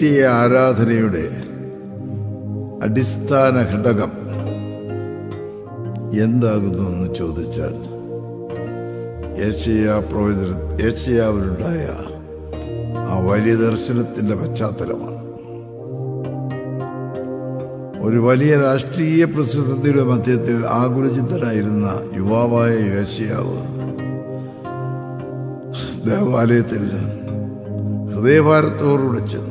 ക്രിസ്തീയ ആരാധനയുടെ അടിസ്ഥാന ഘടകം എന്താകുന്നു എന്ന് ചോദിച്ചാൽ ഏഷ്യ പ്രവചന ഏഷ്യാവിലുണ്ടായ ആ വലിയ ദർശനത്തിന്റെ പശ്ചാത്തലമാണ് ഒരു വലിയ രാഷ്ട്രീയ പ്രസിദ്ധത്തിയുടെ മധ്യത്തിൽ ആകുലചിത്തനായിരുന്ന യുവാവായ യേശയാവ് ദേവാലയത്തിൽ ഹൃദയഭാരത്തോടുകൂടെ ചെന്നു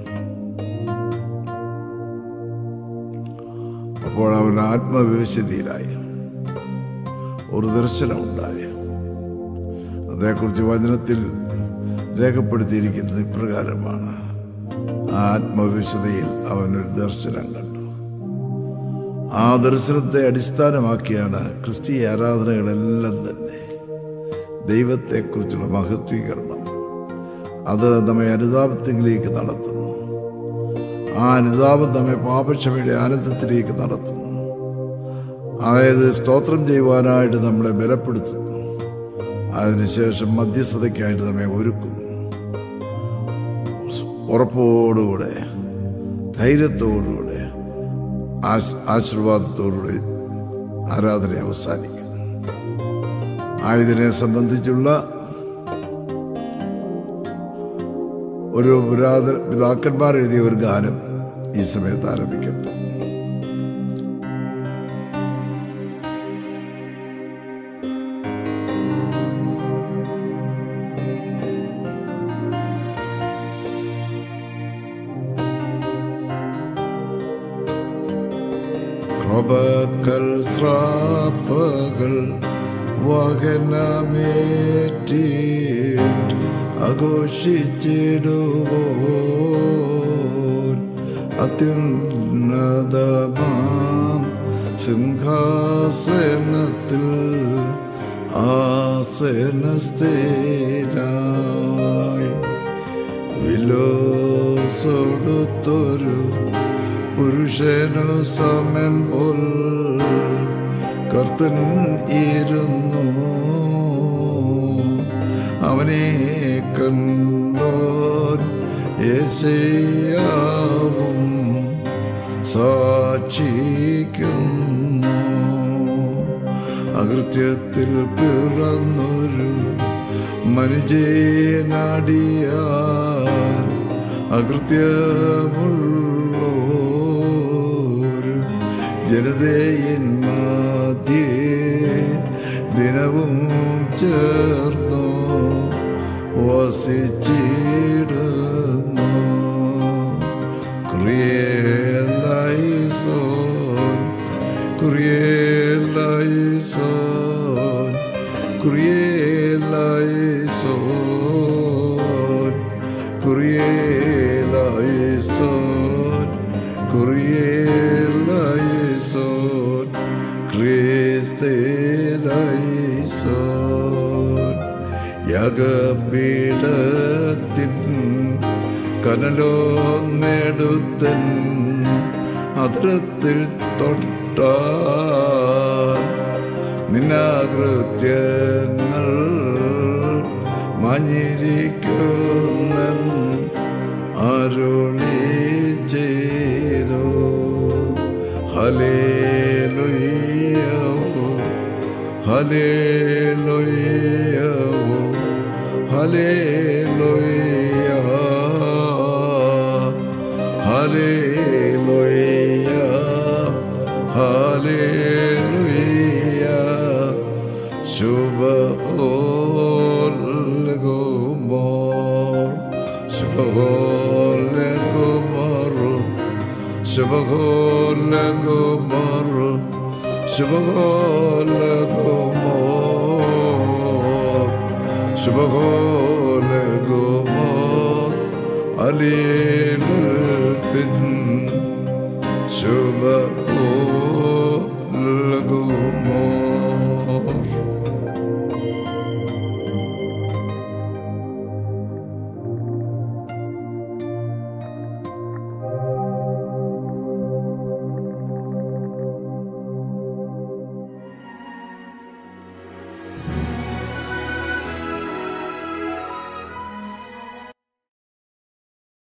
അപ്പോൾ അവൻ ആത്മവിവശതിയിലായി ഒരു ദർശനമുണ്ടായി അതേക്കുറിച്ച് വചനത്തിൽ രേഖപ്പെടുത്തിയിരിക്കുന്നത് ഇപ്രകാരമാണ് ആ ആത്മവിശുദ്ധയിൽ അവൻ ഒരു ദർശനം കണ്ടു ആ ദർശനത്തെ അടിസ്ഥാനമാക്കിയാണ് ക്രിസ്തീയ ആരാധനകളെല്ലാം തന്നെ ദൈവത്തെക്കുറിച്ചുള്ള മഹത്വീകരണം അത് നമ്മെ അനുതാപത്തിലേക്ക് നടത്തുന്നു ആ അനുതാപം നമ്മെ പാപക്ഷമയുടെ ആനന്ദത്തിലേക്ക് നടത്തുന്നു അതായത് സ്തോത്രം ചെയ്യുവാനായിട്ട് നമ്മളെ ബലപ്പെടുത്തുന്നു അതിനുശേഷം മധ്യസ്ഥതയ്ക്കായിട്ട് നമ്മെ ഒരുക്കുന്നു ഉറപ്പോടുകൂടെ ധൈര്യത്തോടുകൂടെ ആശ് ആശീർവാദത്തോടുകൂടി ആരാധന അവസാനിക്കുന്നു ആയതിനെ സംബന്ധിച്ചുള്ള ഒരു പുരാതന പിതാക്കന്മാർ എഴുതിയ ഒരു ഗാനം ഈ സമയത്ത് ആരംഭിക്കട്ടെ കൃപകൾ ശ്രാപ്പകൾ വഹനമേറ്റിട്ട് ആഘോഷിച്ചിടുവോൻ അത്യുന്നതമാം സിംഹാസനത്തിൽ ആസനസ്ഥിരായി വിലോസൊടുത്തൊരു പുരുഷനു സമൻ പോൽ കർത്തൻ ഇരുന്നു അവനെ കണ്ടോൻ യേശയാവും സാക്ഷിക്കുന്നു അകൃത്യത്തിൽ പിറന്നൊരു മനുജനാടിയാൻ അകൃത്യമുള്ളോരു ജനതയിൻ മധ്യേ ദിനവും ചേർന്നു വസിച്ചിടുന്നു ക്രിയേലൈസോൻ ക്രിയേലൈസോൻ ക്രിയേലൈസോൻ ക്രിയേലൈസോൻ ക്രിയേലൈസോൻ ക്രിസ്തേലൈസോൻ യഗപീഠത്തിൻ കനലോ നെടുത്തൻ അതിരത്തിൽ തൊട്ടാൻ നിന്നാകൃത്യങ്ങൾ മഞ്ഞിരിക്കുന്ന അരുളി ചെയ്തു ഹലേലുയ്യവോ ഹലേലുയ്യവോ ഹലേലുയ്യ ഹലേലുയ്യ ഹലേലുയ്യ ശുഭ ഗുമോർ ശുഭ ഗുമോർ ശുഭ ഗുമോർ ശുഭ ഗുമോർ ശുഭ ഗുമോർ അലേ